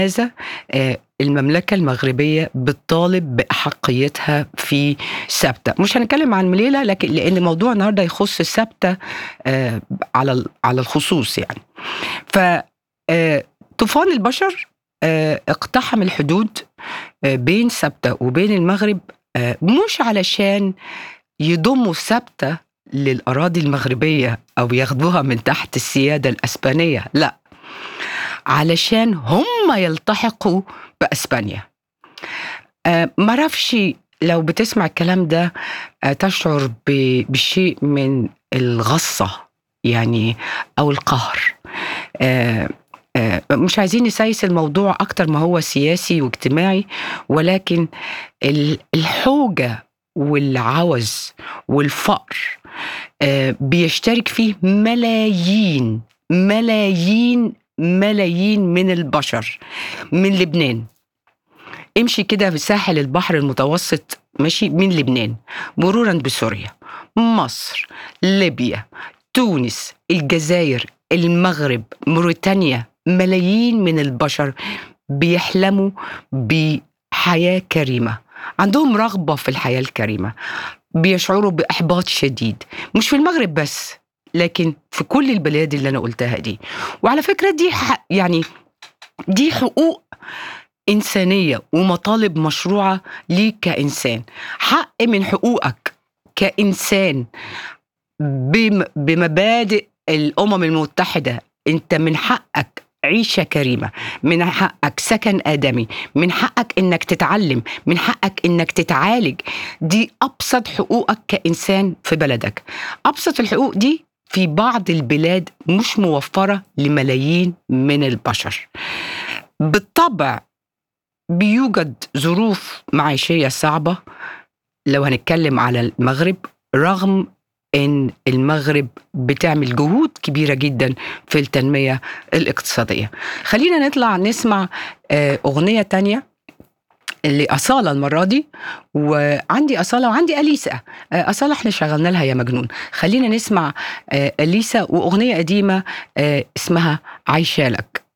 هذا آه، المملكة المغربية بتطالب بأحقيتها في سبتة مش هنتكلم عن مليلة لكن لأن موضوع النهاردة يخص سبتة آه، على ال- على الخصوص يعني ف آه، طوفان البشر آه، اقتحم الحدود آه، بين سبتة وبين المغرب آه، مش علشان يضموا سبتة للأراضي المغربية أو ياخدوها من تحت السيادة الأسبانية لا علشان هم يلتحقوا بأسبانيا آه، معرفش لو بتسمع الكلام ده آه، تشعر ب- بشيء من الغصة يعني أو القهر آه، آه، مش عايزين نسيس الموضوع أكتر ما هو سياسي واجتماعي ولكن ال- الحوجة والعوز والفقر آه، بيشترك فيه ملايين ملايين ملايين من البشر من لبنان امشي كده في ساحل البحر المتوسط ماشي من لبنان مرورا بسوريا مصر ليبيا تونس الجزائر المغرب موريتانيا ملايين من البشر بيحلموا بحياة كريمة عندهم رغبة في الحياة الكريمة بيشعروا بإحباط شديد مش في المغرب بس لكن في كل البلاد اللي أنا قلتها دي وعلى فكرة دي حق يعني دي حقوق إنسانية ومطالب مشروعة ليك كإنسان حق من حقوقك كإنسان بم- بمبادئ الأمم المتحدة أنت من حقك عيشة كريمة من حقك سكن آدمي من حقك إنك تتعلم من حقك إنك تتعالج دي أبسط حقوقك كإنسان في بلدك أبسط الحقوق دي في بعض البلاد مش موفرة لملايين من البشر بالطبع بيوجد ظروف معيشية صعبة لو هنتكلم على المغرب رغم ان المغرب بتعمل جهود كبيره جدا في التنميه الاقتصاديه. خلينا نطلع نسمع آه، اغنيه تانية لأصالة المرة دي وعندي أصالة وعندي أليسا آه، أصالة احنا شغلنا لها يا مجنون خلينا نسمع آه، أليسا وأغنية قديمة آه، اسمها عايشة لك